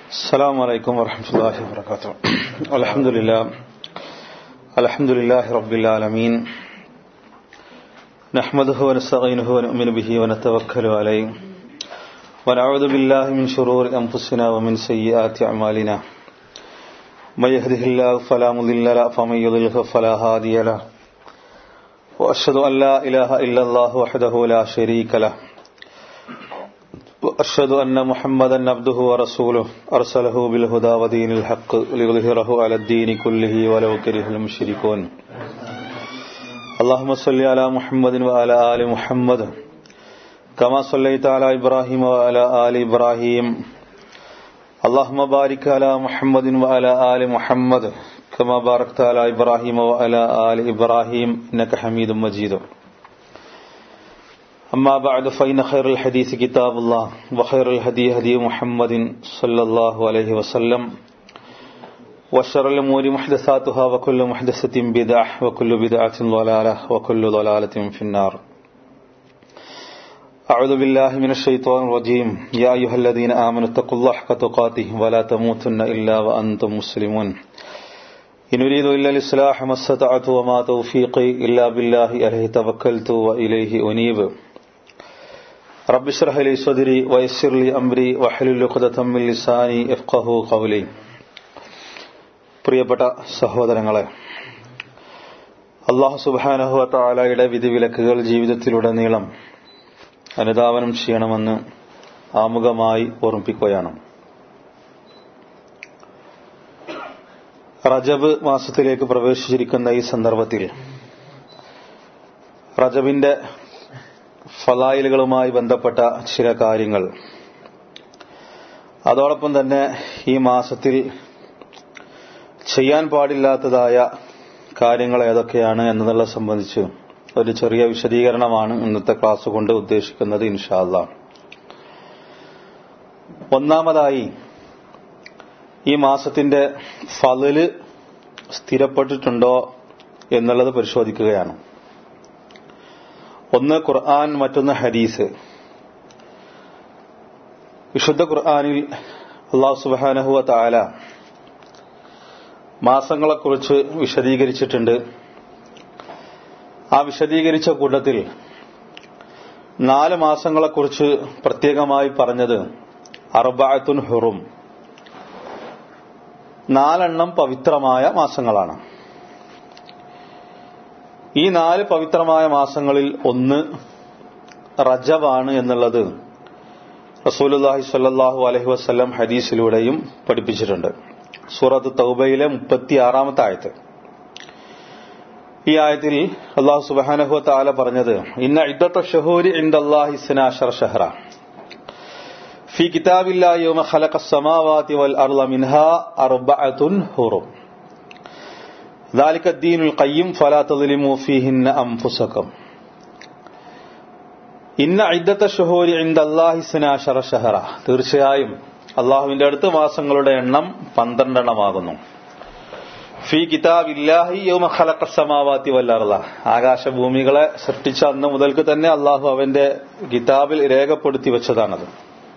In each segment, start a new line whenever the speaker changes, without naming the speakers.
السلام عليكم ورحمة الله وبركاته الحمد لله الحمد لله رب العالمين نحمده ونستعينه ونؤمن به ونتوكل عليه ونعوذ بالله من شرور أنفسنا ومن سيئات أعمالنا من يهده الله فلا مضل له فمن يضلله فلا هادي له وأشهد أن لا إله إلا الله وحده لا شريك له وأشهد أن محمدا عبده ورسوله أرسله بالهدى ودين الحق ليظهره على الدين كله ولو كره المشركون اللهم صل على محمد وعلى آل محمد كما صليت على إبراهيم وعلى آل إبراهيم اللهم بارك على محمد وعلى آل محمد كما باركت على إبراهيم وعلى آل إبراهيم إنك حميد مجيد أما بعد فإن خير الحديث كتاب الله وخير الهدي هدي محمد صلى الله عليه وسلم وشر الأمور محدثاتها وكل محدثة بدعة وكل بدعة ضلالة وكل ضلالة في النار أعوذ بالله من الشيطان الرجيم يا أيها الذين آمنوا اتقوا الله حق تقاته ولا تموتن إلا وأنتم مسلمون إن أريد إلا الإصلاح ما استطعت وما توفيقي إلا بالله عليه توكلت وإليه أنيب رب اشرح لي صدري ويسر لي أمري واحلل عقدة من لساني يفقهوا قولي പ്രിയപ്പെട്ട സഹോദരങ്ങളെ അള്ളാഹു സുബാനഹു താലയുടെ വിധിവിലക്കുകൾ ജീവിതത്തിലുടനീളം അനുധാവനം ചെയ്യണമെന്ന് ആമുഖമായി ഓർമ്മിപ്പിക്കുകയാണ് റജബ് മാസത്തിലേക്ക് പ്രവേശിച്ചിരിക്കുന്ന ഈ സന്ദർഭത്തിൽ റജബിന്റെ ഫലായിലുകളുമായി ബന്ധപ്പെട്ട ചില കാര്യങ്ങൾ അതോടൊപ്പം തന്നെ ഈ മാസത്തിൽ ചെയ്യാൻ പാടില്ലാത്തതായ കാര്യങ്ങൾ ഏതൊക്കെയാണ് എന്നതിനെ സംബന്ധിച്ച് ഒരു ചെറിയ വിശദീകരണമാണ് ഇന്നത്തെ ക്ലാസ് കൊണ്ട് ഉദ്ദേശിക്കുന്നത് ഇൻഷാല്ല ഒന്നാമതായി ഈ മാസത്തിന്റെ ഫലല് സ്ഥിരപ്പെട്ടിട്ടുണ്ടോ എന്നുള്ളത് പരിശോധിക്കുകയാണ് ഒന്ന് ഖുർആൻ മറ്റൊന്ന് ഹദീസ് വിശുദ്ധ ഖുർആാനിൽ അള്ളാഹു സുബാനഹുവ താല മാസങ്ങളെക്കുറിച്ച് വിശദീകരിച്ചിട്ടുണ്ട് ആ വിശദീകരിച്ച കൂട്ടത്തിൽ നാല് മാസങ്ങളെക്കുറിച്ച് പ്രത്യേകമായി പറഞ്ഞത് അർബായത്തുൻ ഹുറും നാലെണ്ണം പവിത്രമായ മാസങ്ങളാണ് ഈ നാല് പവിത്രമായ മാസങ്ങളിൽ ഒന്ന് റജബാണ് എന്നുള്ളത് റസൂലുല്ലാഹി സ്വല്ലല്ലാഹു അലൈഹി വസല്ലം ഹദീസിലൂടെയും പഠിപ്പിച്ചിട്ടുണ്ട് സൂറത്ത് തൗബയിലെ മുപ്പത്തിയാറാമത്തെ ആയത്ത് ഈ ആയത്തിൽ അള്ളാഹു സുബാനഹു താല പറഞ്ഞത് ഇന്ന ഇദ്ദത്ത ഷഹൂരി ഇൻദല്ലാഹി സിനാഷർ ഷഹറ في كتاب الله يوم خلق السماوات والأرض منها أربعة حرم ذلك الدين القيم فلا تظلموا فيهن أنفسكم ഇന്ന ഇദ്ദത്ത ഷഹൂരി ഇന്ദ അള്ളാഹി സിനാഷറ ഷഹറ തീർച്ചയായും അള്ളാഹുവിന്റെ അടുത്ത മാസങ്ങളുടെ എണ്ണം പന്ത്രണ്ടെണ്ണമാകുന്നു ഫി കിതാബ് ഇല്ലാഹി യോമ ഖലഖ സമാവാത്തി വല്ലർല ആകാശഭൂമികളെ സൃഷ്ടിച്ച അന്ന് മുതൽക്ക് തന്നെ അള്ളാഹു അവന്റെ കിതാബിൽ രേഖപ്പെടുത്തി വെച്ചതാണത്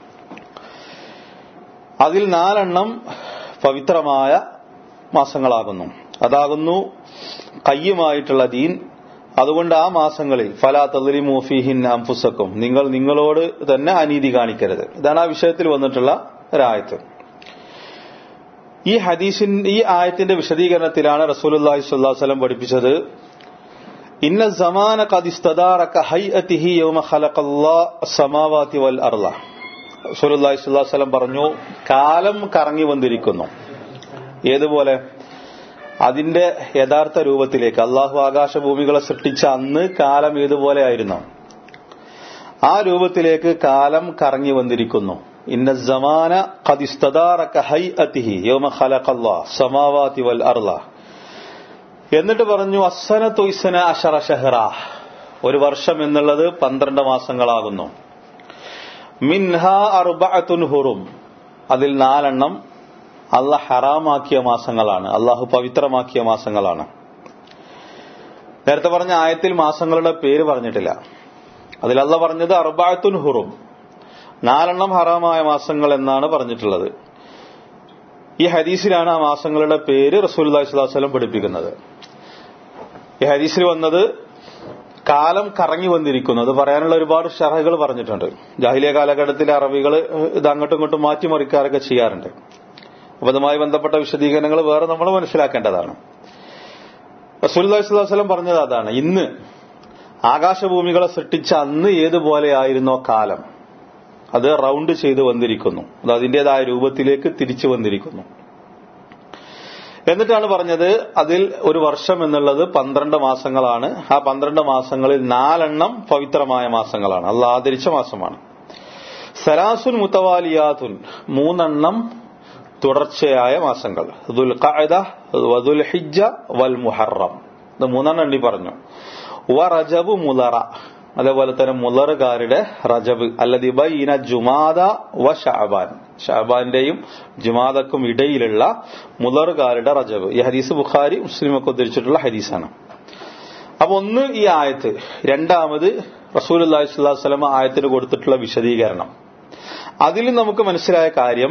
അതിൽ നാലെണ്ണം പവിത്രമായ മാസങ്ങളാകുന്നു അതാകുന്നു കയ്യുമായിട്ടുള്ള ദീൻ അതുകൊണ്ട് ആ മാസങ്ങളിൽ ഫലാ തദ്ലിമു ഫീഹിൻ അംഫുസക്കും നിങ്ങൾ നിങ്ങളോട് തന്നെ അനീതി കാണിക്കരുത് ഇതാണ് ആ വിഷയത്തിൽ വന്നിട്ടുള്ള ഒരായത്ത് ഈ ഹദീസിൻ ഈ ആയത്തിന്റെ വിശദീകരണത്തിലാണ് റസൂലുല്ലാഹി സ്വല്ലല്ലാഹു അലൈഹി വസല്ലം പഠിപ്പിച്ചത് ഇന്ന സമാന ഖദിസ്തദാറക ഹൈഅതിഹി യൗമ ഖലഖല്ലാഹു സമാവാതി വൽ അർള റസൂലുല്ലാഹി സ്വല്ലല്ലാഹു അലൈഹി വസല്ലം പറഞ്ഞു കാലം കറങ്ങി വന്നിരിക്കുന്നു ഏതുപോലെ അതിന്റെ യഥാർത്ഥ രൂപത്തിലേക്ക് അള്ളാഹു ആകാശഭൂമികളെ സൃഷ്ടിച്ച അന്ന് കാലം ഏതുപോലെ ആയിരുന്നു ആ രൂപത്തിലേക്ക് കാലം കറങ്ങി വന്നിരിക്കുന്നു ഇന്ന സമാന സമാവാതി വൽ അർള എന്നിട്ട് പറഞ്ഞു അസന തൊയ്സന അഷറ ഷഹറ ഒരു വർഷം എന്നുള്ളത് പന്ത്രണ്ട് മാസങ്ങളാകുന്നു മിൻഹ അർബഅത്തുൻ ഹുറും അതിൽ നാലെണ്ണം അള്ളാഹ് ഹറാമാക്കിയ മാസങ്ങളാണ് അള്ളാഹു പവിത്രമാക്കിയ മാസങ്ങളാണ് നേരത്തെ പറഞ്ഞ ആയത്തിൽ മാസങ്ങളുടെ പേര് പറഞ്ഞിട്ടില്ല അതിൽ അല്ല പറഞ്ഞത് അർബായത്തുൻ ഹുറും നാലെണ്ണം ഹറാമായ മാസങ്ങൾ എന്നാണ് പറഞ്ഞിട്ടുള്ളത് ഈ ഹദീസിലാണ് ആ മാസങ്ങളുടെ പേര് റസൂൽ വസ്ലം പഠിപ്പിക്കുന്നത് ഈ ഹദീസിൽ വന്നത് കാലം കറങ്ങി വന്നിരിക്കുന്നു അത് പറയാനുള്ള ഒരുപാട് ഷറഹകൾ പറഞ്ഞിട്ടുണ്ട് ജാഹിലിയ കാലഘട്ടത്തിലെ അറബികൾ ഇത് അങ്ങോട്ടും ഇങ്ങോട്ടും മാറ്റിമറിക്കാറൊക്കെ ചെയ്യാറുണ്ട് അപ്പൊ അതുമായി ബന്ധപ്പെട്ട വിശദീകരണങ്ങൾ വേറെ നമ്മൾ മനസ്സിലാക്കേണ്ടതാണ് റസൂല്ലാസ്ലാം പറഞ്ഞത് അതാണ് ഇന്ന് ആകാശഭൂമികളെ സൃഷ്ടിച്ച അന്ന് ഏതുപോലെയായിരുന്നോ കാലം അത് റൗണ്ട് ചെയ്ത് വന്നിരിക്കുന്നു അത് അതിന്റേതായ രൂപത്തിലേക്ക് തിരിച്ചു വന്നിരിക്കുന്നു എന്നിട്ടാണ് പറഞ്ഞത് അതിൽ ഒരു വർഷം എന്നുള്ളത് പന്ത്രണ്ട് മാസങ്ങളാണ് ആ പന്ത്രണ്ട് മാസങ്ങളിൽ നാലെണ്ണം പവിത്രമായ മാസങ്ങളാണ് അല്ല ആദരിച്ച മാസമാണ് സലാസുൻ മുത്തവാലിയാത്തുൻ മൂന്നെണ്ണം തുടർച്ചയായ മാസങ്ങൾ ദുൽ ഖഅദ വദുൽ ഹിജ്ജ വൽ മുഹറം ഇത് മൂന്നെണ്ണം എണ്ണി പറഞ്ഞു വ റജബ് മുലറ അതേപോലെ തന്നെ മുലറുകാരുടെ റജബ് അല്ലതി ബൈന ജുമാദ വ ഷാബാൻ ഷാബാന്റെയും ജുമാദക്കും ഇടയിലുള്ള മുലറുകാരുടെ റജബ് ഈ ഹദീസ് ബുഖാരി മുസ്ലിമൊക്കെ ഉദ്ധരിച്ചിട്ടുള്ള ഹദീസാണ് അപ്പൊ ഒന്ന് ഈ ആയത്ത് രണ്ടാമത് റസൂൽ അള്ളാഹി സ്വലാസ്ലമ ആയത്തിന് കൊടുത്തിട്ടുള്ള വിശദീകരണം അതിൽ നമുക്ക് മനസ്സിലായ കാര്യം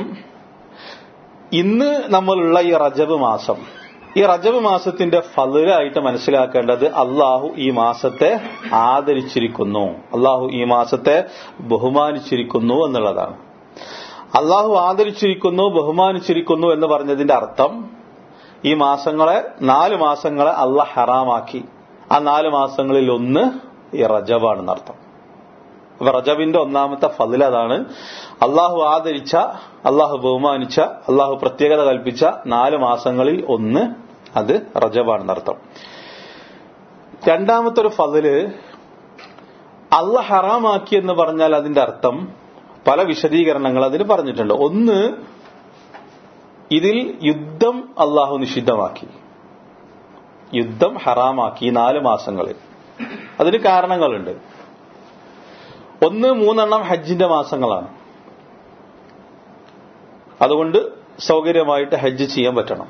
ഇന്ന് നമ്മളുള്ള ഈ റജബ് മാസം ഈ റജബ് മാസത്തിന്റെ ഫലരായിട്ട് മനസ്സിലാക്കേണ്ടത് അള്ളാഹു ഈ മാസത്തെ ആദരിച്ചിരിക്കുന്നു അള്ളാഹു ഈ മാസത്തെ ബഹുമാനിച്ചിരിക്കുന്നു എന്നുള്ളതാണ് അള്ളാഹു ആദരിച്ചിരിക്കുന്നു ബഹുമാനിച്ചിരിക്കുന്നു എന്ന് പറഞ്ഞതിന്റെ അർത്ഥം ഈ മാസങ്ങളെ നാല് മാസങ്ങളെ അള്ളാഹ് ഹറാമാക്കി ആ നാല് മാസങ്ങളിൽ ഒന്ന് ഈ റജബാണെന്ന് അർത്ഥം അപ്പൊ റജബിന്റെ ഒന്നാമത്തെ ഫതിൽ അതാണ് അള്ളാഹു ആദരിച്ച അള്ളാഹു ബഹുമാനിച്ച അള്ളാഹു പ്രത്യേകത കൽപ്പിച്ച നാല് മാസങ്ങളിൽ ഒന്ന് അത് റജബാണെന്നർത്ഥം രണ്ടാമത്തെ ഒരു ഫതില് അള്ള ഹറാമാക്കി എന്ന് പറഞ്ഞാൽ അതിന്റെ അർത്ഥം പല വിശദീകരണങ്ങൾ അതിന് പറഞ്ഞിട്ടുണ്ട് ഒന്ന് ഇതിൽ യുദ്ധം അള്ളാഹു നിഷിദ്ധമാക്കി യുദ്ധം ഹറാമാക്കി ഈ നാല് മാസങ്ങളിൽ അതിന് കാരണങ്ങളുണ്ട് ഒന്ന് മൂന്നെണ്ണം ഹജ്ജിന്റെ മാസങ്ങളാണ് അതുകൊണ്ട് സൗകര്യമായിട്ട് ഹജ്ജ് ചെയ്യാൻ പറ്റണം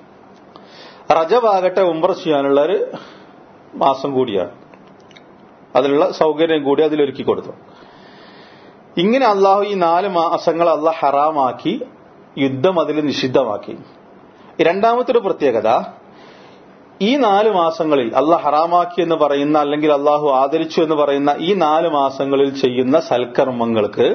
റജബാകട്ടെ ഉംറ ചെയ്യാനുള്ള ഒരു മാസം കൂടിയാണ് അതിനുള്ള സൗകര്യം കൂടി അതിലൊരുക്കി കൊടുത്തു ഇങ്ങനെ അള്ളാഹു ഈ നാല് മാസങ്ങൾ അള്ളാഹ് ഹറാമാക്കി യുദ്ധം അതിൽ നിഷിദ്ധമാക്കി രണ്ടാമത്തെ ഒരു പ്രത്യേകത ഈ നാല് മാസങ്ങളിൽ അള്ളാഹ് ഹറാമാക്കി എന്ന് പറയുന്ന അല്ലെങ്കിൽ അള്ളാഹു ആദരിച്ചു എന്ന് പറയുന്ന ഈ നാല് മാസങ്ങളിൽ ചെയ്യുന്ന സൽക്കർമ്മങ്ങൾക്ക്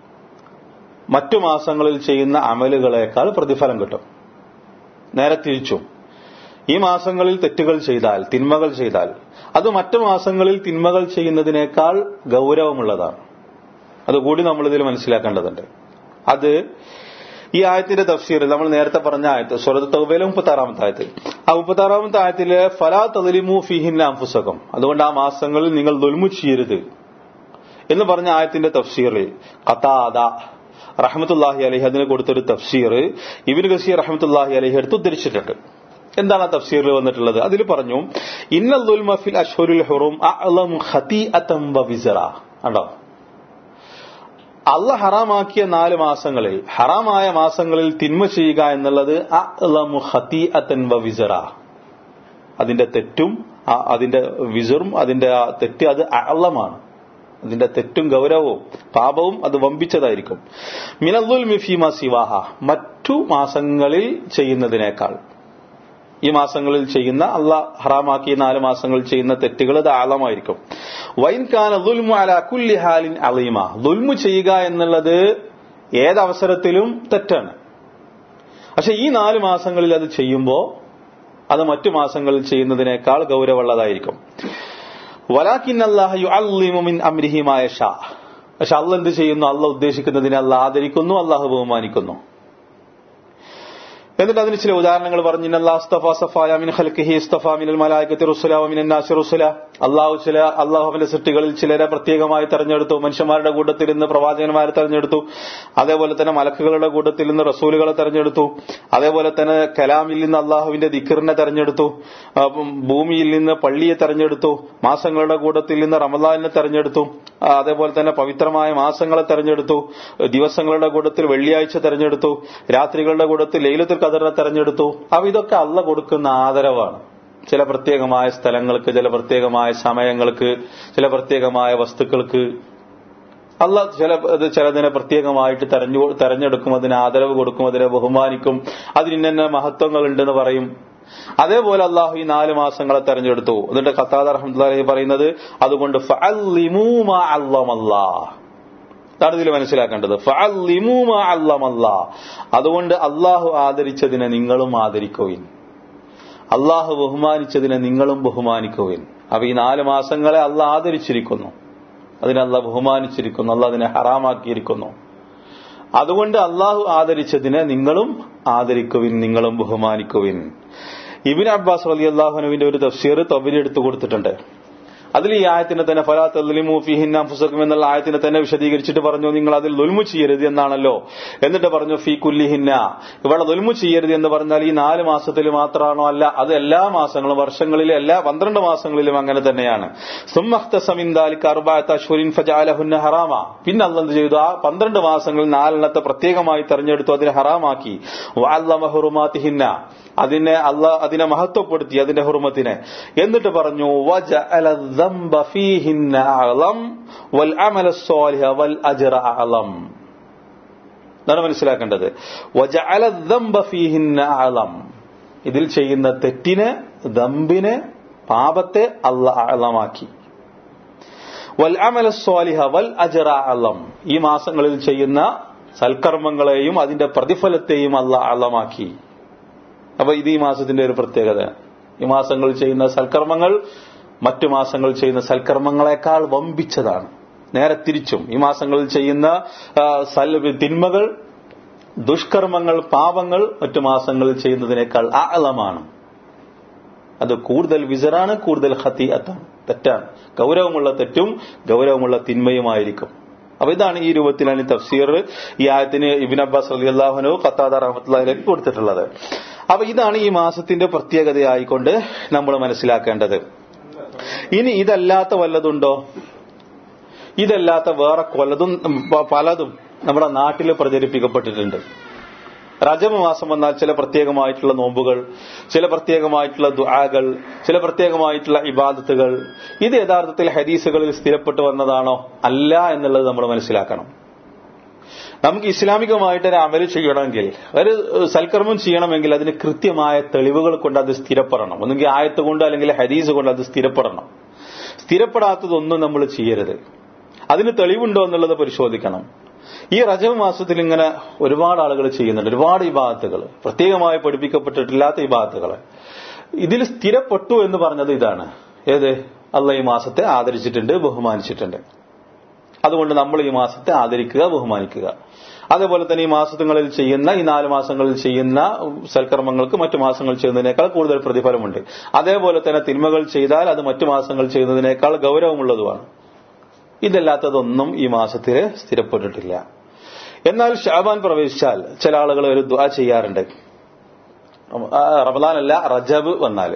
മറ്റു മാസങ്ങളിൽ ചെയ്യുന്ന അമലുകളേക്കാൾ പ്രതിഫലം കിട്ടും നേരെ തിരിച്ചു ഈ മാസങ്ങളിൽ തെറ്റുകൾ ചെയ്താൽ തിന്മകൾ ചെയ്താൽ അത് മറ്റു മാസങ്ങളിൽ തിന്മകൾ ചെയ്യുന്നതിനേക്കാൾ ഗൗരവമുള്ളതാണ് അതുകൂടി നമ്മൾ ഇതിൽ മനസ്സിലാക്കേണ്ടതുണ്ട് അത് ഈ ആയത്തിന്റെ തഫ്സീറിൽ നമ്മൾ നേരത്തെ പറഞ്ഞ ആയത്ത് സ്വരത്ത് തൗബയിലെ മുപ്പത്താറാമത്തെ ആയത്ത് ആ മുപ്പത്താറാമത്തെ ആയത്തില് ഫലാ തലിമു ഫിഹിൻ അംഫുസകം അതുകൊണ്ട് ആ മാസങ്ങളിൽ നിങ്ങൾ ദുൽമു ചെയ്യരുത് എന്ന് പറഞ്ഞ ആയത്തിന്റെ തഫ്സീറിൽ ഖതാദ റഹമത്തുല്ലാഹി അലഹി അതിന് കൊടുത്തൊരു തഫ്സീർ ഇബിൻ ഗസീർ റഹമത്തുല്ലാഹി അലഹി എടുത്ത് ഉദ്ധരിച്ചിട്ടുണ്ട് എന്താണ് ആ തഫ്സീറിൽ വന്നിട്ടുള്ളത് അതിൽ പറഞ്ഞു ഇന്നൽ ഫിൽ അഷ്ഹുരുൽ ഹുറും അഅലം ഖതീഅതൻ വവിസറ കണ്ടോ അള്ള ഹറാമാക്കിയ നാല് മാസങ്ങളിൽ ഹറാമായ മാസങ്ങളിൽ തിന്മ ചെയ്യുക എന്നുള്ളത് അഅലമു ഖതീഅതൻ വവിസറ അതിന്റെ തെറ്റും അതിന്റെ വിസറും അതിന്റെ തെറ്റ് അത് അള്ളമാണ് അതിന്റെ തെറ്റും ഗൗരവവും പാപവും അത് വമ്പിച്ചതായിരിക്കും മിനദുൽ മിഫീമ സിവാഹ മറ്റു മാസങ്ങളിൽ ചെയ്യുന്നതിനേക്കാൾ ഈ മാസങ്ങളിൽ ചെയ്യുന്ന അല്ല ഹറാമാക്കിയ നാല് മാസങ്ങളിൽ ചെയ്യുന്ന തെറ്റുകൾ അത് ആളമായിരിക്കും വൈൻ കാന ദുൽമു അല കുല്ലി ഹാലിൻ അലീമ ദുൽമു ചെയ്യുക എന്നുള്ളത് ഏതവസരത്തിലും തെറ്റാണ് പക്ഷെ ഈ നാല് മാസങ്ങളിൽ അത് ചെയ്യുമ്പോൾ അത് മറ്റു മാസങ്ങളിൽ ചെയ്യുന്നതിനേക്കാൾ ഗൗരവമുള്ളതായിരിക്കും വലാക്കിൻ അള്ളാഹു അല്ലിമുമിൻ അമ്രിഹിമായ ഷാ പക്ഷെ അള്ള എന്ത് ചെയ്യുന്നു അള്ള ഉദ്ദേശിക്കുന്നതിനെ അല്ല ആദരിക്കുന്നു അള്ളാഹു ബഹുമാനിക്കുന്നു എന്നിട്ട് അതിന് ചില ഉദാഹരണങ്ങൾ പറഞ്ഞു അള്ളാഹു ചില അള്ളാഹുവിന്റെ സൃഷ്ടികളിൽ ചിലരെ പ്രത്യേകമായി തെരഞ്ഞെടുത്തു മനുഷ്യന്മാരുടെ കൂട്ടത്തിൽ നിന്ന് പ്രവാചകന്മാരെ തെരഞ്ഞെടുത്തു അതേപോലെ തന്നെ മലക്കുകളുടെ കൂട്ടത്തിൽ നിന്ന് റസൂലുകളെ തെരഞ്ഞെടുത്തു അതേപോലെ തന്നെ കലാമിൽ നിന്ന് അള്ളാഹുവിന്റെ ദിക്കറിനെ തെരഞ്ഞെടുത്തു ഭൂമിയിൽ നിന്ന് പള്ളിയെ തെരഞ്ഞെടുത്തു മാസങ്ങളുടെ കൂട്ടത്തിൽ നിന്ന് റമദാനിനെ തെരഞ്ഞെടുത്തു അതേപോലെ തന്നെ പവിത്രമായ മാസങ്ങളെ തെരഞ്ഞെടുത്തു ദിവസങ്ങളുടെ കൂട്ടത്തിൽ വെള്ളിയാഴ്ച തെരഞ്ഞെടുത്തു രാത്രികളുടെ കൂട്ടത്തിൽ ലൈലത്തിൽ കദറിനെ തെരഞ്ഞെടുത്തു അപ്പൊ ഇതൊക്കെ അല്ല കൊടുക്കുന്ന ആദരവാണ് ചില പ്രത്യേകമായ സ്ഥലങ്ങൾക്ക് ചില പ്രത്യേകമായ സമയങ്ങൾക്ക് ചില പ്രത്യേകമായ വസ്തുക്കൾക്ക് അള്ളാഹ് ചില ഇത് ചിലതിനെ പ്രത്യേകമായിട്ട് തെരഞ്ഞു തെരഞ്ഞെടുക്കും അതിന് ആദരവ് കൊടുക്കും അതിനെ ബഹുമാനിക്കും അതിന് ഇന്ന മഹത്വങ്ങൾ ഉണ്ടെന്ന് പറയും അതേപോലെ അള്ളാഹു ഈ നാല് മാസങ്ങളെ തെരഞ്ഞെടുത്തു എന്നിട്ട് ഖത്താദ് റഹ്മത്തുള്ളാഹി പറയുന്നത് അതുകൊണ്ട് ഫഅല്ലിമൂ മാ അല്ലമല്ലാഹ് അതാണ് ഇതിൽ മനസ്സിലാക്കേണ്ടത് ഫഅല്ലിമൂ മാ അല്ലമല്ലാഹ് അതുകൊണ്ട് അള്ളാഹു ആദരിച്ചതിനെ നിങ്ങളും ആദരിക്കുവിൻ അള്ളാഹു ബഹുമാനിച്ചതിനെ നിങ്ങളും ബഹുമാനിക്കുവിൻ അപ്പൊ ഈ നാല് മാസങ്ങളെ അള്ളാഹ് ആദരിച്ചിരിക്കുന്നു അതിനെ അള്ളാഹ് ബഹുമാനിച്ചിരിക്കുന്നു അള്ളാഹ് അതിനെ ഹറാമാക്കിയിരിക്കുന്നു അതുകൊണ്ട് അള്ളാഹു ആദരിച്ചതിനെ നിങ്ങളും ആദരിക്കുവിൻ നിങ്ങളും ബഹുമാനിക്കുവിൻ ഇബിൻ അബ്ബാസ് അലി അള്ളാഹുനുവിന്റെ ഒരു തഫ്സീർ തൊബിരി എടുത്തു കൊടുത്തിട്ടുണ്ട് അതിൽ ഈ ആയത്തിനെ തന്നെ ഫലാ തദ്ലിമു ഫിഹിന്ന അൻഫുസക്കും എന്നുള്ള ആയത്തിനെ തന്നെ വിശദീകരിച്ചിട്ട് പറഞ്ഞു നിങ്ങൾ അതിൽ ദുൽമു ചെയ്യരുത് എന്നാണല്ലോ എന്നിട്ട് പറഞ്ഞു ഫി കുല്ലിഹിന്ന ഇവിടെ ദുൽമു ചെയ്യരുത് എന്ന് പറഞ്ഞാൽ ഈ നാല് മാസത്തിൽ മാത്രമാണോ അല്ല അത് എല്ലാ മാസങ്ങളും വർഷങ്ങളിലെ എല്ലാ പന്ത്രണ്ട് മാസങ്ങളിലും അങ്ങനെ തന്നെയാണ് ഫജഅലഹുന്ന ഹറാമ പിന്നെ അല്ല എന്ത് ചെയ്തു ആ പന്ത്രണ്ട് മാസങ്ങളിൽ നാലെണ്ണത്തെ പ്രത്യേകമായി തെരഞ്ഞെടുത്തു അതിനെ ഹറാമാക്കി ഹുറുമാത്തിഹിന്ന അതിനെ അല്ല അതിനെ മഹത്വപ്പെടുത്തി അതിന്റെ ഹുറുമത്തിനെ എന്നിട്ട് പറഞ്ഞു വജഅല الذنب فيهن أعظم والعمل الصالح والأجر أعظم എന്നാണ് മനസ്സിലാക്കേണ്ടത് വജഅല الذنب فيهن أعظم ഇതിൽ ചെയ്യുന്ന തെറ്റിന് ദമ്പിന് പാപത്തെ അല്ല അളമാക്കി വൽ അമല സ്വാലിഹ വൽ അജറ അളം ഈ മാസങ്ങളിൽ ചെയ്യുന്ന സൽക്കർമ്മങ്ങളെയും അതിന്റെ പ്രതിഫലത്തെയും അല്ല അളമാക്കി അപ്പൊ ഇത് ഈ മാസത്തിന്റെ ഒരു പ്രത്യേകത ഈ മാസങ്ങളിൽ ചെയ്യുന്ന സൽക്കർമ്മങ്ങൾ മറ്റു മാസങ്ങൾ ചെയ്യുന്ന സൽക്കർമ്മങ്ങളെക്കാൾ വമ്പിച്ചതാണ് നേരെ തിരിച്ചും ഈ മാസങ്ങളിൽ ചെയ്യുന്ന തിന്മകൾ ദുഷ്കർമ്മങ്ങൾ പാപങ്ങൾ മറ്റു മാസങ്ങളിൽ ചെയ്യുന്നതിനേക്കാൾ ആളമാണ് അത് കൂടുതൽ വിസറാണ് കൂടുതൽ ഹത്തിയത്താണ് തെറ്റാണ് ഗൗരവമുള്ള തെറ്റും ഗൗരവമുള്ള തിന്മയുമായിരിക്കും അപ്പൊ ഇതാണ് ഈ രൂപത്തിലാണ് ഈ തഫ്സീർ ഈ ആയത്തിന് ഇബിൻ അബ്ബാസ് അലി അള്ളാഹുനു ഖത്താദ റഹമത്തുള്ളതിലേക്ക് കൊടുത്തിട്ടുള്ളത് അപ്പൊ ഇതാണ് ഈ മാസത്തിന്റെ പ്രത്യേകതയായിക്കൊണ്ട് നമ്മൾ മനസ്സിലാക്കേണ്ടത് ഇനി ഇതല്ലാത്ത വല്ലതുണ്ടോ ഇതല്ലാത്ത വേറെ കൊലതും പലതും നമ്മുടെ നാട്ടിൽ പ്രചരിപ്പിക്കപ്പെട്ടിട്ടുണ്ട് റജബ് മാസം വന്നാൽ ചില പ്രത്യേകമായിട്ടുള്ള നോമ്പുകൾ ചില പ്രത്യേകമായിട്ടുള്ള ദുആകൾ ചില പ്രത്യേകമായിട്ടുള്ള ഇബാദത്തുകൾ ഇത് യഥാർത്ഥത്തിൽ ഹദീസുകളിൽ സ്ഥിരപ്പെട്ടു വന്നതാണോ അല്ല എന്നുള്ളത് നമ്മൾ മനസ്സിലാക്കണം നമുക്ക് ഇസ്ലാമികമായിട്ട് ഒരു അമല് ചെയ്യണമെങ്കിൽ ഒരു സൽക്കർമ്മം ചെയ്യണമെങ്കിൽ അതിന് കൃത്യമായ തെളിവുകൾ കൊണ്ട് അത് സ്ഥിരപ്പെടണം ഒന്നുകിൽ ആയത്ത് കൊണ്ട് അല്ലെങ്കിൽ ഹദീസ് കൊണ്ട് അത് സ്ഥിരപ്പെടണം സ്ഥിരപ്പെടാത്തതൊന്നും നമ്മൾ ചെയ്യരുത് അതിന് തെളിവുണ്ടോ എന്നുള്ളത് പരിശോധിക്കണം ഈ റജബ് മാസത്തിൽ ഇങ്ങനെ ഒരുപാട് ആളുകൾ ചെയ്യുന്നുണ്ട് ഒരുപാട് ഇബാദത്തുകൾ പ്രത്യേകമായി പഠിപ്പിക്കപ്പെട്ടിട്ടില്ലാത്ത ഇബാദത്തുകൾ ഇതിൽ സ്ഥിരപ്പെട്ടു എന്ന് പറഞ്ഞത് ഇതാണ് ഏത് അല്ല ഈ മാസത്തെ ആദരിച്ചിട്ടുണ്ട് ബഹുമാനിച്ചിട്ടുണ്ട് അതുകൊണ്ട് നമ്മൾ ഈ മാസത്തെ ആദരിക്കുക ബഹുമാനിക്കുക അതേപോലെ തന്നെ ഈ മാസങ്ങളിൽ ചെയ്യുന്ന ഈ നാല് മാസങ്ങളിൽ ചെയ്യുന്ന സൽക്കർമ്മങ്ങൾക്ക് മറ്റു മാസങ്ങൾ ചെയ്യുന്നതിനേക്കാൾ കൂടുതൽ പ്രതിഫലമുണ്ട് അതേപോലെ തന്നെ തിന്മകൾ ചെയ്താൽ അത് മറ്റു മാസങ്ങൾ ചെയ്യുന്നതിനേക്കാൾ ഗൗരവമുള്ളതുമാണ് ഇതല്ലാത്തതൊന്നും ഈ മാസത്തിൽ സ്ഥിരപ്പെട്ടിട്ടില്ല എന്നാൽ ഷാബാൻ പ്രവേശിച്ചാൽ ചില ആളുകൾ ഒരു ദ്വാ ചെയ്യാറുണ്ട് റമദാനല്ല റജബ് വന്നാൽ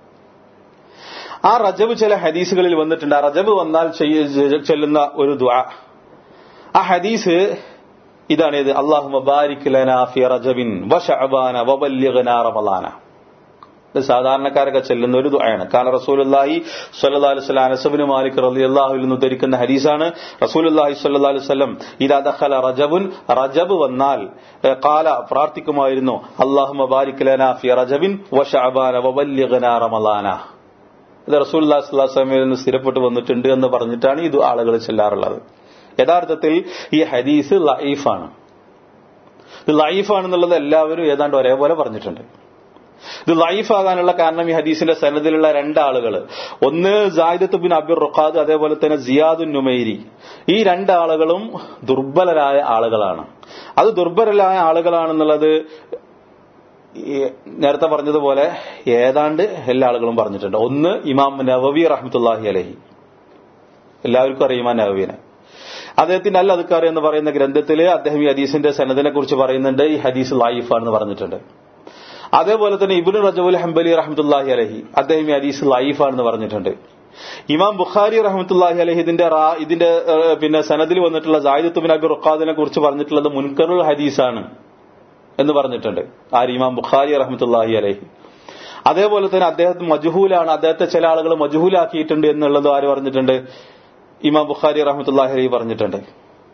ആ റജബ് ചില ഹദീസുകളിൽ വന്നിട്ടുണ്ട് ആ റജബ് വന്നാൽ ചെല്ലുന്ന ഒരു ദ്വാ ആ ഹദീസ് ഇതാണ് ഇത് അള്ളാഹു മബാരിക് ലനാ ഫി റജബിൻ വശഅബാന വബല്ലിഗ്നാ റമളാന ഇത് സാധാരണക്കാരൊക്കെ ചെല്ലുന്ന ഒരു ദുആയാണ് കാരണം റസൂലുള്ളാഹി സ്വല്ലല്ലാഹു അലൈഹി വസല്ലം അനസബിന് മാലിക് റളിയല്ലാഹു അൻഹു ധരിക്കുന്ന ഹദീസാണ് റസൂലുള്ളാഹി സ്വല്ലല്ലാഹു അലൈഹി വസല്ലം ഇദാ ദഖല റജബുൻ റജബ് വന്നാൽ ഖാല പ്രാർത്ഥിക്കുമായിരുന്നു അല്ലാഹുമ്മ ബാരിക് ലനാ ഫി റജബിൻ വശഅബാന വബല്ലിഗ്നാ റമളാന ഇത് റസൂലുള്ളാഹി സ്വല്ലല്ലാഹു അലൈഹി വസല്ലമയിൽ നിന്ന് സ്ഥിരപ്പെട്ടു വന്നിട്ടുണ്ട് എന്ന് പറഞ്ഞിട്ടാണ് ഇത് ആളുകൾ ചെല്ലാറുള്ളത് യഥാർത്ഥത്തിൽ ഈ ഹദീസ് ലൈഫാണ് ഇത് ലൈഫാണെന്നുള്ളത് എല്ലാവരും ഏതാണ്ട് ഒരേപോലെ പറഞ്ഞിട്ടുണ്ട് ഇത് ലൈഫ് ആകാനുള്ള കാരണം ഈ ഹദീസിന്റെ സനദിലുള്ള രണ്ടാളുകൾ ഒന്ന് ജാഹിദത്ത് ബിൻ അബിർ റുഖാദ് അതേപോലെ തന്നെ സിയാദുൻ നുമൈരി ഈ രണ്ടാളുകളും ദുർബലരായ ആളുകളാണ് അത് ദുർബലരായ ആളുകളാണെന്നുള്ളത് നേരത്തെ പറഞ്ഞതുപോലെ ഏതാണ്ട് എല്ലാ ആളുകളും പറഞ്ഞിട്ടുണ്ട് ഒന്ന് ഇമാം നവവി റഹ്മത്തുല്ലാഹി അലഹി എല്ലാവർക്കും അറിയാം ഇമാം നവവീനെ അദ്ദേഹത്തിന്റെ അൽ അദ്ക്കാർ എന്ന് പറയുന്ന ഗ്രന്ഥത്തിൽ അദ്ദേഹം ഈ ഹദീസിന്റെ സനദിനെ കുറിച്ച് പറയുന്നുണ്ട് ഈ ഹദീസ് ലൈഫാണെന്ന് പറഞ്ഞിട്ടുണ്ട് അതേപോലെ തന്നെ ഇബിന് റജബുൽ ഹംബലി റഹ്മത്തുല്ലാഹി അലഹി അദ്ദേഹം ഈ ഹദീസ് ലൈഫാണെന്ന് പറഞ്ഞിട്ടുണ്ട് ഇമാം ബുഖാരി റഹ്മത്തുല്ലാഹി അലഹി ഇതിന്റെ ഇതിന്റെ പിന്നെ സനദിൽ വന്നിട്ടുള്ള ജാഹിദത്ത് ബിൻ അബി റുഖാദിനെ കുറിച്ച് പറഞ്ഞിട്ടുള്ളത് മുൻകറുൽ ഹദീസാണ് എന്ന് പറഞ്ഞിട്ടുണ്ട് ആര് ഇമാം ബുഖാരി റഹ്മത്തുല്ലാഹി അലഹി അതേപോലെ തന്നെ അദ്ദേഹം മജുഹൂലാണ് അദ്ദേഹത്തെ ചില ആളുകൾ മജുഹൂലാക്കിയിട്ടുണ്ട് എന്നുള്ളത് ആര് പറഞ്ഞിട്ടുണ്ട് ഇമാം ബുഖാരി റഹ്മത്തുല്ലാഹി അലഹി പറഞ്ഞിട്ടുണ്ട്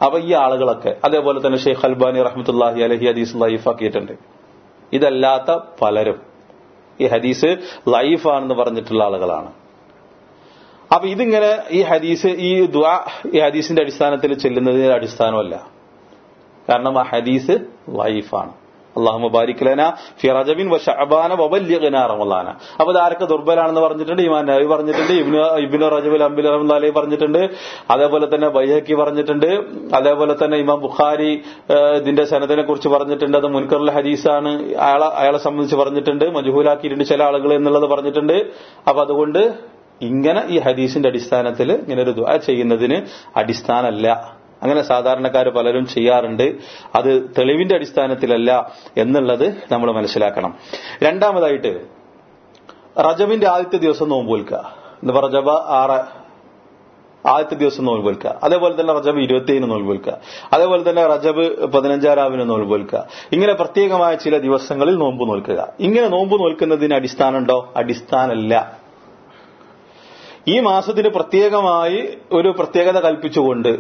അപ്പൊ ഈ ആളുകളൊക്കെ അതേപോലെ തന്നെ ഷെയ്ഖ് അൽബാനി റഹ്മത്തുല്ലാഹി അലഹി ഹദീസ് ലൈഫാക്കിയിട്ടുണ്ട് ഇതല്ലാത്ത പലരും ഈ ഹദീസ് ലൈഫാണെന്ന് പറഞ്ഞിട്ടുള്ള ആളുകളാണ് അപ്പൊ ഇതിങ്ങനെ ഈ ഹദീസ് ഈ ദ്വാ ഈ ഹദീസിന്റെ അടിസ്ഥാനത്തിൽ ചെല്ലുന്നതിന്റെ അടിസ്ഥാനമല്ല കാരണം ആ ഹദീസ് ലൈഫാണ് അള്ളാഹു മുബാരിക്കലന ഫി റജബിൻ വ ഷഅബാന വബല്ലിഗ്ന റമളാന അപ്പൊ ഇതാരൊക്കെ ദുർബലാണെന്ന് പറഞ്ഞിട്ടുണ്ട് ഇമാൻ നബി പറഞ്ഞിട്ടുണ്ട് ഇബ്നു ഇബ്നു റജബുൽ അംബിൽ റഹ്മത്തുള്ളാഹി പറഞ്ഞിട്ടുണ്ട് അതേപോലെ തന്നെ ബൈഹക്കി പറഞ്ഞിട്ടുണ്ട് അതേപോലെ തന്നെ ഇമാം ബുഖാരി ഏഹ്, ഇതിന്റെ സനദിനെ കുറിച്ച് പറഞ്ഞിട്ടുണ്ട് അത് മുൻകറുൽ ഹദീസാണ് അയാളെ അയാളെ സംബന്ധിച്ച് പറഞ്ഞിട്ടുണ്ട് മജുഹൂലാക്കിയിട്ടുണ്ട് ചില ആളുകൾ എന്നുള്ളത് പറഞ്ഞിട്ടുണ്ട് അപ്പൊ അതുകൊണ്ട് ഇങ്ങനെ ഈ ഹദീസിന്റെ അടിസ്ഥാനത്തിൽ ഇങ്ങനെ ഒരു ദുആ ചെയ്യുന്നതിന് അടിസ്ഥാനമല്ല അങ്ങനെ സാധാരണക്കാർ പലരും ചെയ്യാറുണ്ട് അത് തെളിവിന്റെ അടിസ്ഥാനത്തിലല്ല എന്നുള്ളത് നമ്മൾ മനസ്സിലാക്കണം രണ്ടാമതായിട്ട് റജബിന്റെ ആദ്യത്തെ ദിവസം നോമ്പ് വിൽക്കുക എന്ന് പറഞ്ഞ റജബ ആറ് ആദ്യത്തെ ദിവസം നോൽബ് വിൽക്കുക അതേപോലെ തന്നെ റജബ് ഇരുപത്തിയേഴിന് നോൽബ് വിൽക്കുക അതേപോലെ തന്നെ റജബ് പതിനഞ്ചാം രാവിന് നോൽബ് വിൽക്കുക ഇങ്ങനെ പ്രത്യേകമായ ചില ദിവസങ്ങളിൽ നോമ്പ് നോൽക്കുക ഇങ്ങനെ നോമ്പ് നോൽക്കുന്നതിന് അടിസ്ഥാനമുണ്ടോ അടിസ്ഥാനമല്ല ഈ മാസത്തിന് പ്രത്യേകമായി ഒരു പ്രത്യേകത കൽപ്പിച്ചുകൊണ്ട്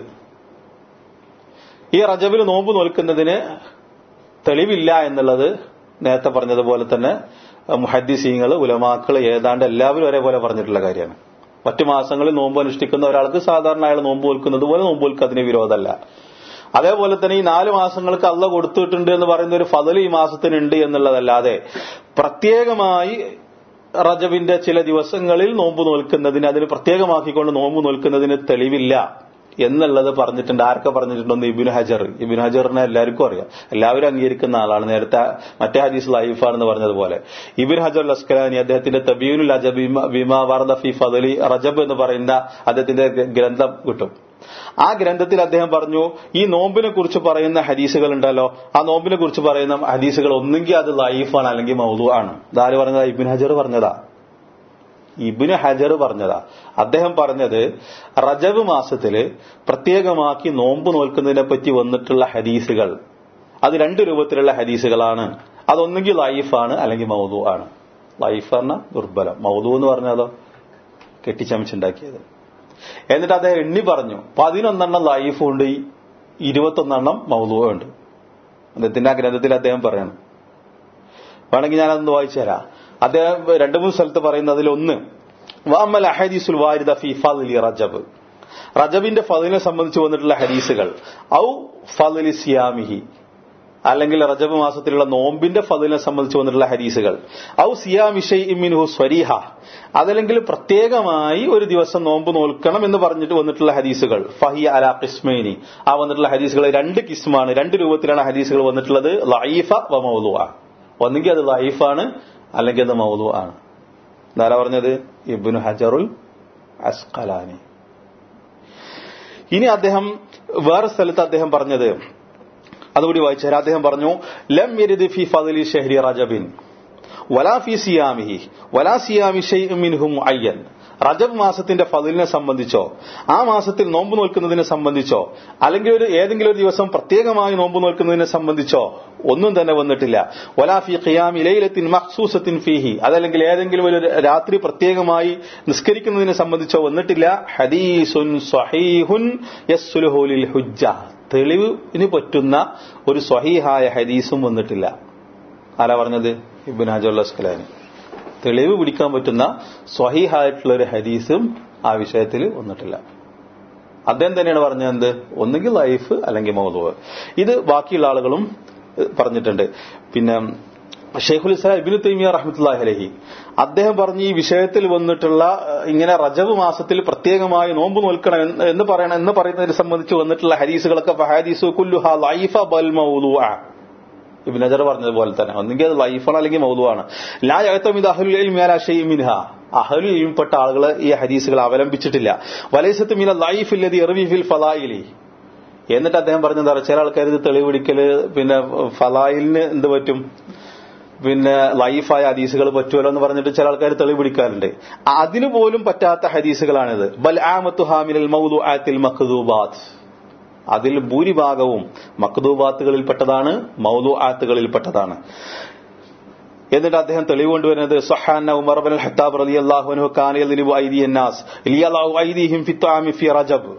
ഈ റജബിൽ നോമ്പ് നോൽക്കുന്നതിന് തെളിവില്ല എന്നുള്ളത് നേരത്തെ പറഞ്ഞതുപോലെ തന്നെ മുഹദ്ദിസീങ്ങൾ ഉലമാക്കൾ ഏതാണ്ട് എല്ലാവരും ഒരേപോലെ പറഞ്ഞിട്ടുള്ള കാര്യമാണ് മറ്റു മാസങ്ങളിൽ നോമ്പ് അനുഷ്ഠിക്കുന്ന ഒരാൾക്ക് സാധാരണ അയാൾ നോമ്പ് നോൽക്കുന്നത് പോലെ നോമ്പ് നോൽക്കുക അതിന് വിരോധമല്ല അതേപോലെ തന്നെ ഈ നാല് മാസങ്ങൾക്ക് അള്ള കൊടുത്തിട്ടുണ്ട് എന്ന് പറയുന്ന ഒരു ഫതൽ ഈ മാസത്തിനുണ്ട് എന്നുള്ളതല്ലാതെ പ്രത്യേകമായി റജബിന്റെ ചില ദിവസങ്ങളിൽ നോമ്പ് നോൽക്കുന്നതിന് അതിന് പ്രത്യേകമാക്കിക്കൊണ്ട് നോമ്പ് നോൽക്കുന്നതിന് തെളിവില്ല എന്നുള്ളത് പറഞ്ഞിട്ടുണ്ട് ആരൊക്കെ പറഞ്ഞിട്ടുണ്ടെന്ന് ഇബിൻ ഹജർ ഇബിൻ ഹജറിനെ എല്ലാവർക്കും അറിയാം എല്ലാവരും അംഗീകരിക്കുന്ന ആളാണ് നേരത്തെ മറ്റേ ഹദീസ് ലൈഫാണെന്ന് പറഞ്ഞതുപോലെ ഇബിൻ ഹജർ ലസ്കലാനി അദ്ദേഹത്തിന്റെ തബീനുൽ അജബ് വിമാ വർദ ഫി ഫദലി റജബ് എന്ന് പറയുന്ന അദ്ദേഹത്തിന്റെ ഗ്രന്ഥം കിട്ടും ആ ഗ്രന്ഥത്തിൽ അദ്ദേഹം പറഞ്ഞു ഈ നോമ്പിനെ കുറിച്ച് പറയുന്ന ഹദീസുകൾ ഉണ്ടല്ലോ ആ നോമ്പിനെ കുറിച്ച് പറയുന്ന ഹദീസുകൾ ഒന്നുകിൽ അത് ലൈഫാണ് അല്ലെങ്കിൽ മൗലു ആണ് ഇതാര് പറഞ്ഞതാ ഇബിൻ ഹജർ പറഞ്ഞതാ ഇബിന് ഹജർ പറഞ്ഞതാ അദ്ദേഹം പറഞ്ഞത് റജബ് മാസത്തില് പ്രത്യേകമാക്കി നോമ്പ് നോൽക്കുന്നതിനെ പറ്റി വന്നിട്ടുള്ള ഹദീസുകൾ അത് രണ്ട് രൂപത്തിലുള്ള ഹദീസുകളാണ് അതൊന്നെങ്കിൽ ലൈഫാണ് അല്ലെങ്കിൽ മൗതു ആണ് ലൈഫ് പറഞ്ഞ ദുർബലം മൗതു എന്ന് പറഞ്ഞാലോ കെട്ടിച്ചമച്ചുണ്ടാക്കിയത് എന്നിട്ട് അദ്ദേഹം എണ്ണി പറഞ്ഞു പതിനൊന്നെണ്ണം ലൈഫും ഉണ്ട് ഇരുപത്തൊന്നെണ്ണം മൗതുവും ഉണ്ട് അദ്ദേഹത്തിന്റെ ആ ഗ്രന്ഥത്തിൽ അദ്ദേഹം പറയണം വേണമെങ്കിൽ ഞാനതൊന്ന് വായിച്ചു തരാം അദ്ദേഹം രണ്ടു മൂന്ന് സ്ഥലത്ത് പറയുന്നതിൽ ഒന്ന് വാമൽ അഹദീസുൽ വാരിദ ഫി ഫദ്ലി റജബ് റജബിന്റെ ഫതിനെ സംബന്ധിച്ച് വന്നിട്ടുള്ള ഹദീസുകൾ ഔ ഫദ്ലി സിയാമിഹി അല്ലെങ്കിൽ റജബ് മാസത്തിലുള്ള നോമ്പിന്റെ ഫതിനെ സംബന്ധിച്ച് വന്നിട്ടുള്ള ഹദീസുകൾ ഔ സിയാമിഷൈമിൻഹു സ്വരീഹ അതല്ലെങ്കിൽ പ്രത്യേകമായി ഒരു ദിവസം നോമ്പ് നോൽക്കണം എന്ന് പറഞ്ഞിട്ട് വന്നിട്ടുള്ള ഹദീസുകൾ ഫഹി അല കിസ്മൈനി ആ വന്നിട്ടുള്ള ഹദീസുകൾ രണ്ട് കിസ്മാണ് രണ്ട് രൂപത്തിലാണ് ഹദീസുകൾ വന്നിട്ടുള്ളത് ലൈഫ വ മൗലുവ ഒന്നുകിൽ അത് ലൈഫാണ് അല്ലെങ്കിൽ അത് മൗലു ആണ് എന്താരാ പറഞ്ഞത് ഇബിന് ഹജറുൽ അസ്കലാനി ഇനി അദ്ദേഹം വേറെ സ്ഥലത്ത് അദ്ദേഹം പറഞ്ഞത് അതുകൂടി വായിച്ചാൽ അദ്ദേഹം പറഞ്ഞു ലം യരിദ് ഫി ഫദലി ഷഹരി റജബിൻ വലാ ഫി സിയാമിഹി വലാ സിയാമി ഷൈഇൻ മിൻഹു മുഅയ്യൻ റജബ് മാസത്തിന്റെ ഫതിലിനെ സംബന്ധിച്ചോ ആ മാസത്തിൽ നോമ്പ് നോൽക്കുന്നതിനെ സംബന്ധിച്ചോ അല്ലെങ്കിൽ ഒരു ഏതെങ്കിലും ഒരു ദിവസം പ്രത്യേകമായി നോമ്പ് നോൽക്കുന്നതിനെ സംബന്ധിച്ചോ ഒന്നും തന്നെ വന്നിട്ടില്ല വലാഫി ഖിയാമി ലൈലത്തിൻ മഖ്സൂസത്തിൻ ഫീഹി അതല്ലെങ്കിൽ ഏതെങ്കിലും ഒരു രാത്രി പ്രത്യേകമായി നിസ്കരിക്കുന്നതിനെ സംബന്ധിച്ചോ വന്നിട്ടില്ല ഹദീസുൻ സ്വഹീഹുൻ യസ്സുലുഹുലിൽ ഹുജ്ജ തെളിവിന് പറ്റുന്ന ഒരു സ്വഹീഹായ ഹദീസും വന്നിട്ടില്ല ആരാ പറഞ്ഞത് ഇബിൻ ഹജുൽ അസ്കലാനി തെളിവ് പിടിക്കാൻ പറ്റുന്ന സ്വഹീഹായിട്ടുള്ള ഒരു ഹദീസും ആ വിഷയത്തിൽ വന്നിട്ടില്ല അദ്ദേഹം തന്നെയാണ് പറഞ്ഞത് എന്ത് ഒന്നുകിൽ ലൈഫ് അല്ലെങ്കിൽ മൗതുവ് ഇത് ബാക്കിയുള്ള ആളുകളും പറഞ്ഞിട്ടുണ്ട് പിന്നെ ഷെയ്ഖുൽ ഇസ്ലാം ഇബിനു തൈമിയ റഹ്മത്തുല്ലാഹി അലഹി അദ്ദേഹം പറഞ്ഞ ഈ വിഷയത്തിൽ വന്നിട്ടുള്ള ഇങ്ങനെ റജബ് മാസത്തിൽ പ്രത്യേകമായി നോമ്പ് നോൽക്കണം എന്ന് പറയണം എന്ന് പറയുന്നതിനെ സംബന്ധിച്ച് വന്നിട്ടുള്ള ഹദീസുകളൊക്കെ ഹദീസു കുല്ലുഹ ലൈഫ ബൽ മൗലുഅ ഇബിൻ നജർ പറഞ്ഞതുപോലെ തന്നെ ഒന്നുകിൽ അത് ലൈഫാണ് അല്ലെങ്കിൽ മൗലുവാണ് ലാ ഇത് അഹുലിൻഹ അഹലുൽപ്പെട്ട ആളുകൾ ഈ ഹദീസുകൾ അവലംബിച്ചിട്ടില്ല വലൈസത്ത് മീന ലൈഫ് ഇല്ലതി എറിഫിൽ ഫലായിലി എന്നിട്ട് അദ്ദേഹം പറഞ്ഞത് ചില ആൾക്കാർ ഇത് തെളിവെടുക്കല് പിന്നെ ഫലായിലിന് എന്ത് പറ്റും പിന്നെ ലൈഫായ ഹദീസുകൾ പറ്റുമല്ലോ എന്ന് പറഞ്ഞിട്ട് ചില ആൾക്കാർ തെളിവ് പിടിക്കാറുണ്ട് അതിനു പോലും പറ്റാത്ത ഹദീസുകളാണിത് ബൽ ആമത്തു ഹാമിൽ മൗലു ആത്തിൽ മഖ്ദൂബാത്ത് അതിൽ ഭൂരിഭാഗവും മക്തൂബാത്തുകളിൽപ്പെട്ടതാണ് മൗലു ആത്തുകളിൽപ്പെട്ടതാണ് എന്നിട്ട് അദ്ദേഹം തെളിവ് കൊണ്ടുവരുന്നത് സഹാന ഉമർ ബൻ ഹത്താബ് റലി അള്ളാഹുനു കാനിയൽ ഐദി അന്നാസ് ലിയല്ലാഹു ഐദിഹിം ഫി ത്വാമി ഫി റജബ്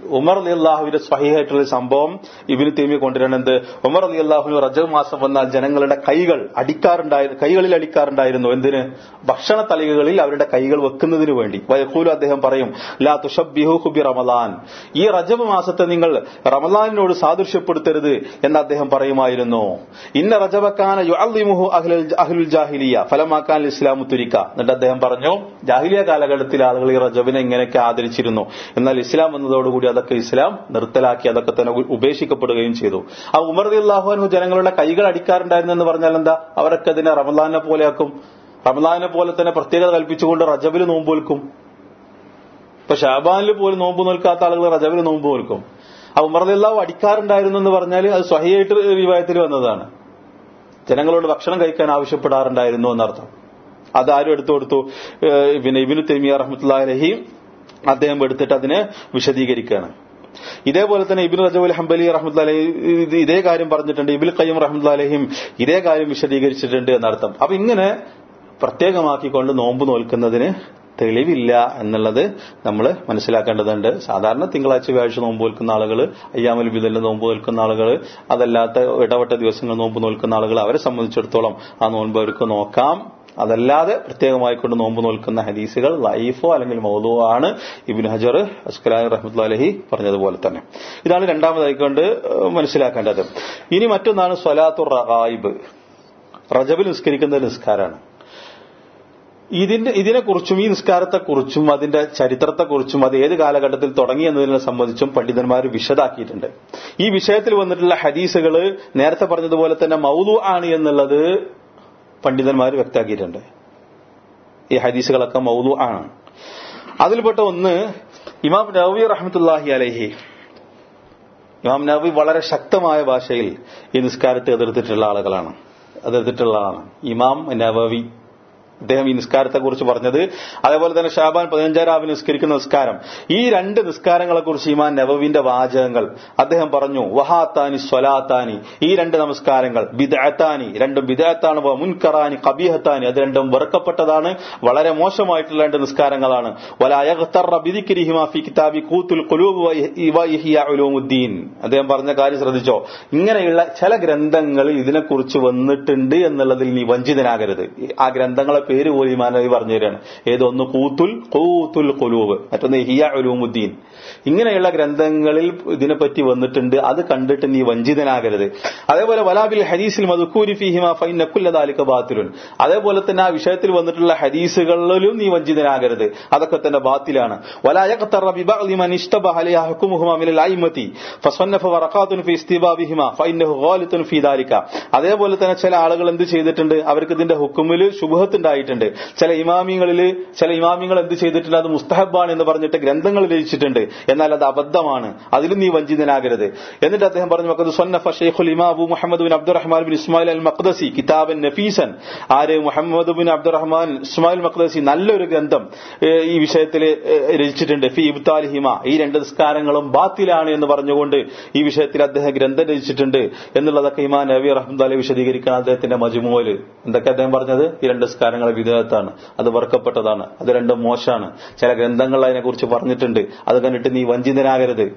ഉമർ അലി അള്ളാഹുവിന്റെ സ്വഹീഹായിട്ടുള്ള സംഭവം ഇബിന് തേമി കൊണ്ടുവരുന്നത് ഉമർ അലി അള്ളാഹുവിന് റജബ് മാസം വന്നാൽ ജനങ്ങളുടെ കൈകൾ അടിക്കാറുണ്ടായിരുന്നു കൈകളിൽ അടിക്കാറുണ്ടായിരുന്നു എന്തിന് ഭക്ഷണ തലികകളിൽ അവരുടെ കൈകൾ വെക്കുന്നതിന് വേണ്ടി വയക്കൂലും അദ്ദേഹം പറയും ലാ തുഷബിഹു ഹുബി റമലാൻ ഈ റജബ് മാസത്തെ നിങ്ങൾ റമലാനിനോട് സാദൃശ്യപ്പെടുത്തരുത് എന്ന് അദ്ദേഹം പറയുമായിരുന്നു ഇന്ന റജബക്കാന യുഅല്ലിമുഹു അഹ്ലുൽ അഹ്ലുൽ ജാഹിലിയ ഫലമാക്കാൻ ഇസ്ലാമു തുരിക്ക എന്നിട്ട് അദ്ദേഹം പറഞ്ഞു ജാഹിലിയ കാലഘട്ടത്തിൽ ആളുകൾ ഈ റജബിനെ ഇങ്ങനെയൊക്കെ ആദരിച്ചിരുന്നു എന്നാൽ ഇസ്ലാം വന്നതോടുകൂടി അതൊക്കെ ഇസ്ലാം നിർത്തലാക്കി അതൊക്കെ തന്നെ ഉപേക്ഷിക്കപ്പെടുകയും ചെയ്തു ആ ഉമർ അള്ളാഹുനു ജനങ്ങളുടെ കൈകൾ അടിക്കാറുണ്ടായിരുന്നു എന്ന് പറഞ്ഞാൽ എന്താ അവരൊക്കെ അതിനെ റമലാനെ പോലെയാക്കും റമലാനെ പോലെ തന്നെ പ്രത്യേകത കൽപ്പിച്ചുകൊണ്ട് റജബിൽ നോമ്പ് നിൽക്കും ഇപ്പൊ ഷാബാനിൽ പോലും നോമ്പ് നിൽക്കാത്ത ആളുകൾ റജബിൽ നോമ്പ് നിൽക്കും ആ ഉമർ അള്ളാഹു അടിക്കാറുണ്ടായിരുന്നു എന്ന് പറഞ്ഞാൽ അത് സ്വഹിയായിട്ട് വിവാഹത്തിൽ വന്നതാണ് ജനങ്ങളോട് ഭക്ഷണം കഴിക്കാൻ ആവശ്യപ്പെടാറുണ്ടായിരുന്നു എന്നർത്ഥം അതാരും എടുത്തു കൊടുത്തു ഏഹ് പിന്നെ ഇബിനു തെമിയ റഹ്മത്തുല്ലാഹി അദ്ദേഹം എടുത്തിട്ട് അതിനെ വിശദീകരിക്കുകയാണ് ഇതേപോലെ തന്നെ ഇബിൻ റജബുൽ ഹംബലി റഹ്മത്തുല്ലാഹി ഇതേ കാര്യം പറഞ്ഞിട്ടുണ്ട് ഇബിൽ ഖയ്യം റഹ്മത്തുല്ലാഹിയും ഇതേ കാര്യം വിശദീകരിച്ചിട്ടുണ്ട് എന്നർത്ഥം അപ്പൊ ഇങ്ങനെ പ്രത്യേകമാക്കിക്കൊണ്ട് നോമ്പ് നോൽക്കുന്നതിന് തെളിവില്ല എന്നുള്ളത് നമ്മൾ മനസ്സിലാക്കേണ്ടതുണ്ട് സാധാരണ തിങ്കളാഴ്ച വ്യാഴ്ച നോമ്പ് നോൽക്കുന്ന ആളുകൾ അയ്യാമൽ ബിദലിന്റെ നോമ്പ് നോൽക്കുന്ന ആളുകൾ അതല്ലാത്ത ഇടവട്ട ദിവസങ്ങൾ നോമ്പ് നോൽക്കുന്ന ആളുകൾ അവരെ സംബന്ധിച്ചിടത്തോളം ആ നോമ്പ് അവർക്ക് നോക്കാം അതല്ലാതെ പ്രത്യേകമായിക്കൊണ്ട് നോമ്പ് നോൽക്കുന്ന ഹദീസുകൾ ലൈഫോ അല്ലെങ്കിൽ മൗലോ ആണ് ഇബിൻ ഹജർ അസ്കലാൻ റഹ്മത്തുല്ലാഹി പറഞ്ഞതുപോലെ തന്നെ ഇതാണ് രണ്ടാമതായിക്കൊണ്ട് മനസ്സിലാക്കേണ്ടത് ഇനി മറ്റൊന്നാണ് സ്വലാത്തു റഗായിബ് റജബിൽ നിസ്കരിക്കുന്ന നിസ്കാരമാണ് ഇതിന്റെ ഇതിനെക്കുറിച്ചും ഈ നിസ്കാരത്തെക്കുറിച്ചും അതിന്റെ ചരിത്രത്തെക്കുറിച്ചും അത് ഏത് കാലഘട്ടത്തിൽ തുടങ്ങി എന്നതിനെ സംബന്ധിച്ചും പണ്ഡിതന്മാർ വിശദാക്കിയിട്ടുണ്ട് ഈ വിഷയത്തിൽ വന്നിട്ടുള്ള ഹദീസുകൾ നേരത്തെ പറഞ്ഞതുപോലെ തന്നെ മൗലു ആണ് എന്നുള്ളത് പണ്ഡിതന്മാർ വ്യക്തമാക്കിയിട്ടുണ്ട് ഈ ഹദീസുകളൊക്കെ മൗലു ആണ് അതിൽപ്പെട്ട ഒന്ന് ഇമാം നവി റഹ്മത്തുല്ലാഹി അലഹി ഇമാം നവി വളരെ ശക്തമായ ഭാഷയിൽ ഈ നിസ്കാരത്തെ എതിർത്തിട്ടുള്ള ആളുകളാണ് എതിർത്തിട്ടുള്ള ആളാണ് ഇമാം നവവി അദ്ദേഹം ഈ നിസ്കാരത്തെ കുറിച്ച് പറഞ്ഞത് അതേപോലെ തന്നെ ഷാബാൻ പതിനഞ്ചാം രാവിലെ നിസ്കരിക്കുന്ന നിസ്കാരം ഈ രണ്ട് നിസ്കാരങ്ങളെ കുറിച്ച് ഇമാൻ നബവിന്റെ വാചകങ്ങൾ അദ്ദേഹം പറഞ്ഞു വഹാത്താനി സ്വലാത്താനി ഈ രണ്ട് നമസ്കാരങ്ങൾ ബിദഅത്താനി രണ്ടും ബിദഅത്താണ് മുൻകറാനി കബീഹത്താനി അത് രണ്ടും വെറുക്കപ്പെട്ടതാണ് വളരെ മോശമായിട്ടുള്ള രണ്ട് നിസ്കാരങ്ങളാണ് അദ്ദേഹം പറഞ്ഞ കാര്യം ശ്രദ്ധിച്ചോ ഇങ്ങനെയുള്ള ചില ഗ്രന്ഥങ്ങൾ ഇതിനെക്കുറിച്ച് വന്നിട്ടുണ്ട് എന്നുള്ളതിൽ നീ വഞ്ചിതനാകരുത് ആ ഗ്രന്ഥങ്ങളെ പേര് പോലും ഇമാനവി പറഞ്ഞു തരികയാണ് ഏതൊന്ന് കൂത്തുൽ കൂത്തുൽ കുലൂബ് മറ്റൊന്ന് ഹിയ ഉലൂമുദ്ദീൻ ഇങ്ങനെയുള്ള ഗ്രന്ഥങ്ങളിൽ ഇതിനെപ്പറ്റി വന്നിട്ടുണ്ട് അത് കണ്ടിട്ട് നീ വഞ്ചിതനാകരുത് അതേപോലെ വലാബിൽ ഹദീസിൽ മധുക്കൂരി ഫിഹിമ ഫൈനക്കുല്ലതാലിക്ക ബാത്തിലുൻ അതേപോലെ തന്നെ ആ വിഷയത്തിൽ വന്നിട്ടുള്ള ഹദീസുകളിലും നീ വഞ്ചിതനാകരുത് അതൊക്കെ തന്നെ ബാത്തിലാണ് അതേപോലെ തന്നെ ചില ആളുകൾ എന്ത് ചെയ്തിട്ടുണ്ട് അവർക്ക് ഇതിന്റെ ഹുക്കുമിൽ ശുഭത്തുണ്ടായിട്ടുണ്ട് ചില ഇമാമിങ്ങളിൽ ചില ഇമാമിങ്ങൾ എന്ത് ചെയ്തിട്ടുണ്ട് അത് മുസ്തഹബാണ് എന്ന് പറഞ്ഞിട്ട് ഗ്രന്ഥങ്ങൾ രചിച്ചിട്ടുണ്ട് എന്നാൽ അത് അബദ്ധമാണ് അതിലും നീ വഞ്ചിതനാകരുത് എന്നിട്ട് അദ്ദേഹം പറഞ്ഞു മക്കത് സൊന്നഫ ഷെയ്ഖുൽ ഇമാബു മുഹമ്മദ് ബിൻ അബ്ദുറഹ്മാൻ ബിൻ ഇസ്മായിൽ അൽ മഖ്ദസി കിതാബൻ നഫീസൻ ആര് മുഹമ്മദ് ബിൻ അബ്ദുറഹ്മാൻ ഇസ്മായിൽ മഖ്ദസി നല്ലൊരു ഗ്രന്ഥം ഈ വിഷയത്തിൽ രചിച്ചിട്ടുണ്ട് ഫി ഇബ്താൽ ഹിമ ഈ രണ്ട് നിസ്കാരങ്ങളും ബാത്തിലാണ് എന്ന് പറഞ്ഞുകൊണ്ട് ഈ വിഷയത്തിൽ അദ്ദേഹം ഗ്രന്ഥം രചിച്ചിട്ടുണ്ട് എന്നുള്ളതൊക്കെ ഇമാൻ നബി റഹ്മദ് വിശദീകരിക്കാൻ അദ്ദേഹത്തിന്റെ മജുമോല് എന്തൊക്കെ അദ്ദേഹം പറഞ്ഞത് ഈ രണ്ട് നിസ്കാരങ്ങൾ വിധേയത്താണ് അത് വർക്കപ്പെട്ടതാണ് അത് രണ്ടും മോശമാണ് ചില ഗ്രന്ഥങ്ങൾ അതിനെക്കുറിച്ച് പറഞ്ഞിട്ടുണ്ട് അത് കണ്ടിട്ട് നീ വഞ്ചിതനാകരുത്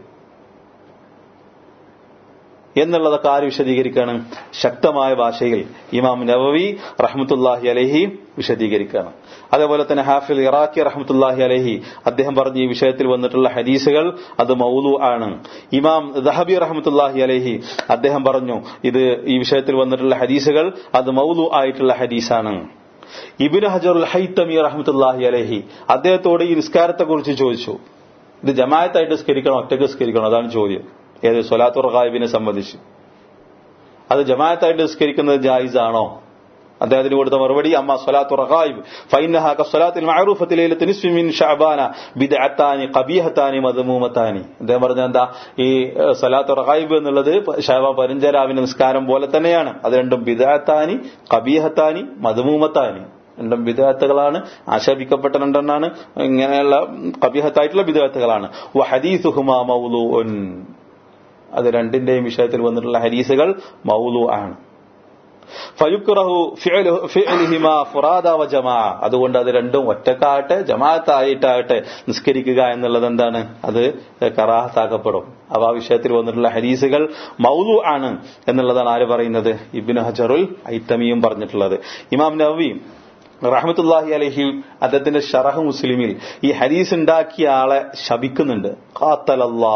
എന്നുള്ളതൊക്കെ ആര് വിശദീകരിക്കുകയാണ് ശക്തമായ ഭാഷയിൽ ഇമാം നവവി റഹ്മത്തുല്ലാഹി അലഹി വിശദീകരിക്കുകയാണ് അതേപോലെ തന്നെ ഹാഫിൽ ഇറാഖി റഹ്മത്തുല്ലാഹി അലഹി അദ്ദേഹം പറഞ്ഞ ഈ വിഷയത്തിൽ വന്നിട്ടുള്ള ഹദീസുകൾ അത് മൗലു ആണ് ഇമാം ദഹബി റഹ്മത്തുല്ലാഹി അലഹി അദ്ദേഹം പറഞ്ഞു ഇത് ഈ വിഷയത്തിൽ വന്നിട്ടുള്ള ഹദീസുകൾ അത് മൗലു ആയിട്ടുള്ള ഹദീസാണ് ഇബിന് ഹജറുൽ ഹൈത്തമി റഹ്മത്തുല്ലാഹി അലഹി അദ്ദേഹത്തോട് ഈ നിസ്കാരത്തെ കുറിച്ച് ചോദിച്ചു ഇത് ജമായത്തായിട്ട് സ്കരിക്കണോ ഒറ്റക്ക് സ്കരിക്കണോ അതാണ് ചോദ്യം ഏത് സൊലാത്തുർ ഖായിബിനെ സംബന്ധിച്ച് അത് ജമായത്തായിട്ട് സ്കരിക്കുന്നത് ജായിസ് ആണോ അദ്ദേഹത്തിന് കൊടുത്ത മറുപടി അമ്മ സ്വലാത്തു റഖായിബ് ഫൈനഹ കസ്വലാത്തിൽ മഅറൂഫത്തി ലൈലത്തി നിസ്ഫി മിൻ ശഅബാന ബിദ്അത്താനി ഖബീഹത്താനി മദ്മൂമത്താനി അദ്ദേഹം പറഞ്ഞ എന്താ ഈ സ്വലാത്തു റഖായിബ് എന്നുള്ളത് ഷഅബാൻ പതിനഞ്ചരാവിന്റെ നിസ്കാരം പോലെ തന്നെയാണ് അത് രണ്ടും ബിദ്അത്താനി ഖബീഹത്താനി മദ്മൂമത്താനി രണ്ടും വിദഗ്ധകളാണ് ആശാപിക്കപ്പെട്ട രണ്ടെണ്ണാണ് ഇങ്ങനെയുള്ള കബിഹത്തായിട്ടുള്ള വിദഗ്ധകളാണ് ഹദീസുഹുമാ മൗലു അത് രണ്ടിന്റെയും വിഷയത്തിൽ വന്നിട്ടുള്ള ഹദീസുകൾ മൗലു ആണ് ഫയുക്റഹു ഫിഅലുഹു- ഫിഅലുഹിമാ ഫുറാദ വ ജമാ അതുകൊണ്ട് അത് രണ്ടും ഒറ്റക്കാകട്ടെ ജമാഅത്തായിട്ടാകട്ടെ നിസ്കരിക്കുക എന്നുള്ളത് എന്താണ് അത് കറാഹത്താക്കപ്പെടും അപ്പൊ ആ വിഷയത്തിൽ വന്നിട്ടുള്ള ഹദീസുകൾ മൗലു ആണ് എന്നുള്ളതാണ് ആര് പറയുന്നത് ഇബിൻ ഹജറുൽ ഐത്തമിയും പറഞ്ഞിട്ടുള്ളത് ഇമാം നവവിയും റഹമത്തുല്ലാഹി അലഹി അദ്ദേഹത്തിന്റെ ഷറഹ് മുസ്ലിമിൽ ഈ ഹദീസ് ഉണ്ടാക്കിയ ആളെ ശപിക്കുന്നുണ്ട് ഖാത്തലല്ലാ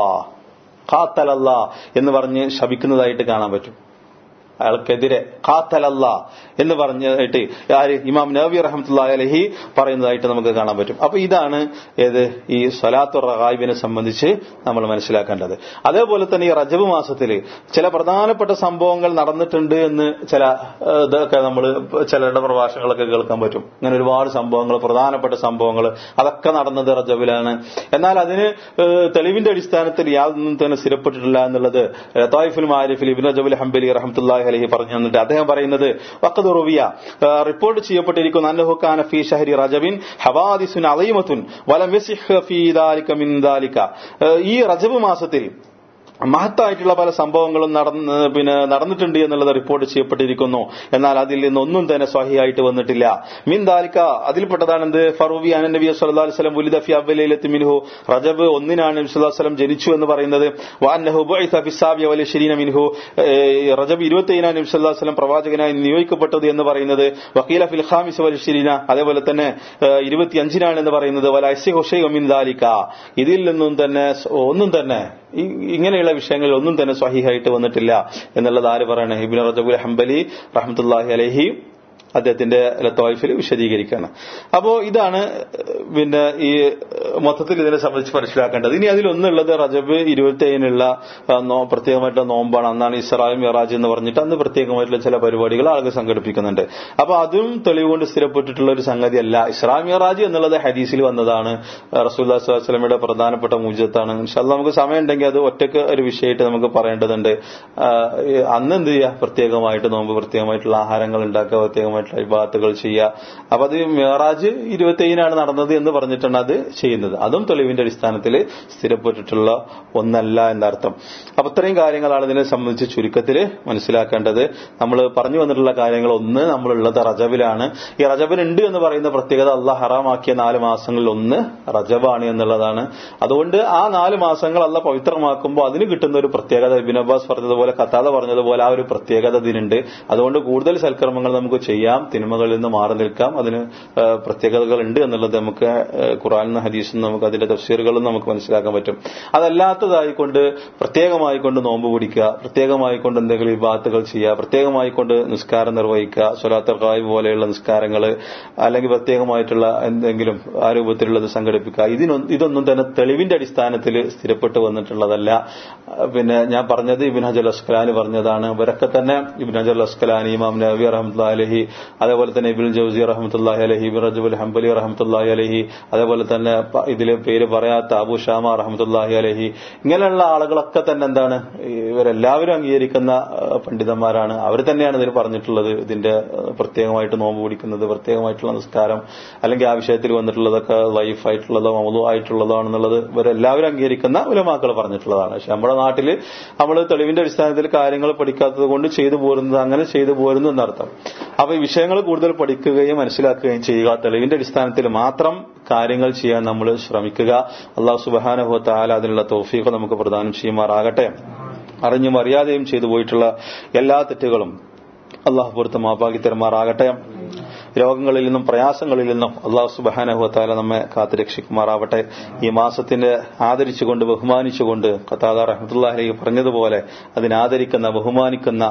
ഖാത്തലല്ലാ എന്ന് പറഞ്ഞ് ശപിക്കുന്നതായിട്ട് കാണാൻ പറ്റും അയാൾക്കെതിരെ ഖാത്തലല്ല എന്ന് പറഞ്ഞിട്ട് ആര് ഇമാം നബി റഹമത്തുള്ള അലഹി പറയുന്നതായിട്ട് നമുക്ക് കാണാൻ പറ്റും അപ്പൊ ഇതാണ് ഏത് ഈ സ്വലാത്തു റഹായിബിനെ സംബന്ധിച്ച് നമ്മൾ മനസ്സിലാക്കേണ്ടത് അതേപോലെ തന്നെ ഈ റജബ് മാസത്തിൽ ചില പ്രധാനപ്പെട്ട സംഭവങ്ങൾ നടന്നിട്ടുണ്ട് എന്ന് ചില ഏഹ്, ഇതൊക്കെ നമ്മൾ ചിലരുടെ പ്രഭാഷണങ്ങളൊക്കെ കേൾക്കാൻ പറ്റും അങ്ങനെ ഒരുപാട് സംഭവങ്ങൾ പ്രധാനപ്പെട്ട സംഭവങ്ങൾ അതൊക്കെ നടന്നത് റജബിലാണ് എന്നാൽ അതിന് ഏഹ്, തെളിവിന്റെ അടിസ്ഥാനത്തിൽ യാതൊന്നും തന്നെ സ്ഥിരപ്പെട്ടിട്ടില്ല എന്നുള്ളത് തായിഫുൽ മാരിഫിൽ ഇബിൻ റജബുൽ ഹംബലി റഹമത്തുല്ലാഹി അലഹി പറഞ്ഞു തന്നിട്ട് അദ്ദേഹം പറയുന്നത് വഖദ് റുവിയ ഏഹ്, റിപ്പോർട്ട് ചെയ്യപ്പെട്ടിരിക്കുന്നു അന്നഹു കാന ഫീ ഷഹരി റജബിൻ ഹവാദിസുൻ അലീമത്തുൻ വലം യസിഹ് ഫീ ദാലിക മിൻ ദാലിക ഏഹ്, ഈ റജബ് മാസത്തിൽ മഹത്തായിട്ടുള്ള പല സംഭവങ്ങളും നടന്ന് പിന്നെ നടന്നിട്ടുണ്ട് എന്നുള്ളത് റിപ്പോർട്ട് ചെയ്യപ്പെട്ടിരിക്കുന്നു എന്നാൽ അതിൽ നിന്നൊന്നും തന്നെ സ്വഹിയായിട്ട് വന്നിട്ടില്ല മിൻ ദാലിക അതിൽപ്പെട്ടതാണ് എന്ത് ഫറൂവി അനൻ നബി സല്ലല്ലാഹു അലൈഹി വസല്ലം ഉലിദ ഫി അവ്വലൈലത്തി മിൻഹു റജബ് ഒന്നിനാണ് നബി സല്ലല്ലാഹു അലൈഹി വസല്ലം ജനിച്ചു എന്ന് പറയുന്നത് വഅന്നഹു ബുഇസ ഫി സാബിയ വൽ ശരീന മിൻഹു ഏഹ് റജബ് 21 നബി സല്ലല്ലാഹു അലൈഹി വസല്ലം പ്രവാചകനായി നിയോഗിക്കപ്പെട്ടത് എന്ന് പറയുന്നത് വഖീല ഫിൽ ഖാമിസ് വൽ ശരീന അതേപോലെ തന്നെ ഏഹ് 25നാണ് എന്ന് പറയുന്നത് വല അസ്യഹു ഷൈഉ മിൻ ദാലിക ഇതിൽ നിന്നും തന്നെ ഒന്നും തന്നെ ഈ- ഇങ്ങനെയുള്ള വിഷയങ്ങളിൽ ഒന്നും തന്നെ സ്വഹീഹായിട്ട് വന്നിട്ടില്ല എന്നുള്ളത് ആര് പറയണേ ഇബിൻ റജബുൽ ഹംബലി റഹ്മത്തുല്ലാഹി അലഹി അദ്ദേഹത്തിന്റെ ലത്തോയിഫിൽ വിശദീകരിക്കുകയാണ് അപ്പോ ഇതാണ് ഏഹ്, പിന്നെ ഈ ഏഹ്, മൊത്തത്തിൽ ഇതിനെ സംബന്ധിച്ച് മനസ്സിലാക്കേണ്ടത് ഇനി അതിലൊന്നുള്ളത് റജബ് ഇരുപത്തി ഏഴിനുള്ള പ്രത്യേകമായിട്ടുള്ള നോമ്പാണ് അന്നാണ് ഇസ്രായേൽ മിറാജ് എന്ന് പറഞ്ഞിട്ട് അന്ന് പ്രത്യേകമായിട്ടുള്ള ചില പരിപാടികൾ ആളുകൾ സംഘടിപ്പിക്കുന്നുണ്ട് അപ്പൊ അതും തെളിവുകൊണ്ട് സ്ഥിരപ്പെട്ടിട്ടുള്ള ഒരു സംഗതിയല്ല ഇസ്രാ മിറാജ് എന്നുള്ളത് ഹദീസിൽ വന്നതാണ് റസൂല്ലാ സ്വലമിയുടെ പ്രധാനപ്പെട്ട മൂജത്താണ് ഇൻഷാല്ല നമുക്ക് സമയം ഉണ്ടെങ്കിൽ അത് ഒറ്റക്ക് ഒരു വിഷയമായിട്ട് നമുക്ക് പറയേണ്ടതുണ്ട് ആ, ഈ അന്ന് എന്ത് ചെയ്യുക പ്രത്യേകമായിട്ട് നോമ്പ് പ്രത്യേകമായിട്ടുള്ള ആഹാരങ്ങൾ ഉണ്ടാക്കുക പ്രത്യേകമായിട്ടുള്ള വിഭാഗത്തുകൾ ചെയ്യുക അപ്പൊ അത് മിറാജ് ഇരുപത്തിയേഴിനാണ് നടന്നത് എന്ന് പറഞ്ഞിട്ടാണ് അത് ചെയ്യുന്നത് അതും തെളിവിന്റെ അടിസ്ഥാനത്തിൽ സ്ഥിരപ്പെട്ടിട്ടുള്ള ഒന്നല്ല എന്നർത്ഥം അപ്പൊ ഇത്രയും കാര്യങ്ങളാണ് ഇതിനെ സംബന്ധിച്ച് ചുരുക്കത്തിൽ മനസ്സിലാക്കേണ്ടത് നമ്മൾ പറഞ്ഞു വന്നിട്ടുള്ള കാര്യങ്ങൾ ഒന്ന് നമ്മളുള്ളത് റജബിലാണ് ഈ റജബിനുണ്ട് എന്ന് പറയുന്ന പ്രത്യേകത അള്ളാഹ് ഹറാമാക്കിയ നാല് മാസങ്ങളിൽ ഒന്ന് റജബാണ് എന്നുള്ളതാണ് അതുകൊണ്ട് ആ നാല് മാസങ്ങൾ അല്ല പവിത്രമാക്കുമ്പോൾ അതിന് കിട്ടുന്ന ഒരു പ്രത്യേകത ഇബിൻ അബ്ബാസ് പറഞ്ഞതുപോലെ കത്താത പറഞ്ഞതുപോലെ ആ ഒരു പ്രത്യേകത ഇതിനുണ്ട് അതുകൊണ്ട് കൂടുതൽ സൽക്കർമ്മങ്ങൾ നമുക്ക് ചെയ്യാം തിന്മകളിൽ നിന്ന് മാറി നിൽക്കാം അതിന് ആ, പ്രത്യേകതകൾ ഉണ്ട് എന്നുള്ളത് നമുക്ക് ആ, ഖുറാനിൽ ഹദീസിൽ നിന്ന് നമുക്ക് അതിന്റെ തഫ്സീറുകളും നമുക്ക് മനസ്സിലാക്കാൻ പറ്റും അതല്ലാത്തതായിക്കൊണ്ട് പ്രത്യേകമായിക്കൊണ്ട് നോമ്പ് പിടിക്കുക പ്രത്യേകമായിക്കൊണ്ട് എന്തെങ്കിലും വിഭാഗത്തുകൾ ചെയ്യുക പ്രത്യേകമായിക്കൊണ്ട് നിസ്കാരം നിർവഹിക്കുക സ്വലാത്തർ കായ് പോലെയുള്ള നിസ്കാരങ്ങൾ അല്ലെങ്കിൽ പ്രത്യേകമായിട്ടുള്ള എന്തെങ്കിലും ആ രൂപത്തിലുള്ളത് സംഘടിപ്പിക്കുക ഇതിനൊന്നും ഇതൊന്നും തന്നെ തെളിവിന്റെ അടിസ്ഥാനത്തിൽ സ്ഥിരപ്പെട്ടു വന്നിട്ടുള്ളതല്ല ആ, പിന്നെ ഞാൻ പറഞ്ഞത് ഇബിൻ ഹജൽ അസ്കലാനി പറഞ്ഞതാണ് ഇവരൊക്കെ തന്നെ ഇബിൻ ഹജൽ അസ്കലാനി ഇമാം നബി റഹമത്തുള്ള അലഹി അതേപോലെ തന്നെ ഇബിൻ ജൗസി റഹമത്തുല്ലാഹി അലഹി ഇബിൻ റജബുൽ ഹംബലി റഹമത്തുല്ലാഹി അലഹി അതേപോലെ തന്നെ പ- ഇതിലെ പേര് പറയാത്ത അബു ഷാമ റഹമത്തുല്ലാഹി അലഹി ഇങ്ങനെയുള്ള ആളുകളൊക്കെ തന്നെ എന്താണ് ഇവരെല്ലാവരും അംഗീകരിക്കുന്ന ആ, പണ്ഡിതന്മാരാണ് അവർ തന്നെയാണ് ഇതിൽ പറഞ്ഞിട്ടുള്ളത് ഇതിന്റെ ആ, പ്രത്യേകമായിട്ട് നോമ്പ് പിടിക്കുന്നത് പ്രത്യേകമായിട്ടുള്ള നിസ്കാരം അല്ലെങ്കിൽ ആ വിഷയത്തിൽ വന്നിട്ടുള്ളതൊക്കെ ലൈഫായിട്ടുള്ളതോ മൗലു ആയിട്ടുള്ളതോ ആണെന്നുള്ളത് ഇവരെല്ലാവരും അംഗീകരിക്കുന്ന ഉലമാക്കൾ പറഞ്ഞിട്ടുള്ളതാണ് പക്ഷെ നമ്മുടെ നാട്ടിൽ നമ്മൾ തെളിവിന്റെ അടിസ്ഥാനത്തിൽ കാര്യങ്ങൾ പഠിക്കാത്തത് കൊണ്ട് ചെയ്തു പോരുന്നത് അങ്ങനെ ചെയ്തു പോരുന്നു എന്നർത്ഥം അപ്പൊ ഈ വിഷയങ്ങൾ കൂടുതൽ പഠിക്കുകയും മനസ്സിലാക്കുകയും ചെയ്യുക തെളിവിന്റെ അടിസ്ഥാനത്തിൽ മാത്രം കാര്യങ്ങൾ ചെയ്യാൻ നമ്മൾ ശ്രമിക്കുക അള്ളാഹു സുബാനഹു താല അതിനുള്ള തോഫീഖ് നമുക്ക് പ്രദാനം ചെയ്യുമാറാകട്ടെ അറിഞ്ഞും അറിയാതെയും ചെയ്തു പോയിട്ടുള്ള എല്ലാ തെറ്റുകളും അള്ളാഹു പുറത്ത് മാപ്പാക്കി തരുമാറാകട്ടെ രോഗങ്ങളിൽ നിന്നും പ്രയാസങ്ങളിൽ നിന്നും അള്ളാഹു സുബാനഹുത്താല നമ്മെ കാത്തുരക്ഷിക്കുമാറാവട്ടെ ഈ മാസത്തിന്റെ ആദരിച്ചുകൊണ്ട് ബഹുമാനിച്ചുകൊണ്ട് ഖത്താദ റഹ്മത്തുല്ലാഹി പറഞ്ഞതുപോലെ അതിനാദരിക്കുന്ന ബഹുമാനിക്കുന്ന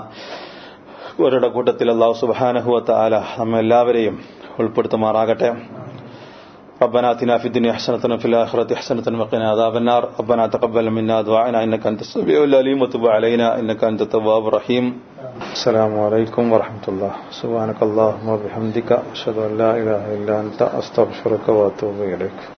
അവരുടെ കൂട്ടത്തിൽ അള്ളാഹു സുബാനഹുവത്താല നമ്മെ എല്ലാവരെയും ഉൾപ്പെടുത്തുമാറാകട്ടെ ربنا آتنا في الدنيا حسنة وفي الآخرة حسنة وقنا عذاب النار ربنا تقبل منا دعاءنا إنك أنت السميع العليم وتب علينا إنك أنت التواب الرحيم السلام عليكم ورحمة الله سبحانك اللهم وبحمدك أشهد أن لا إله إلا أنت أستغفرك وأتوب إليك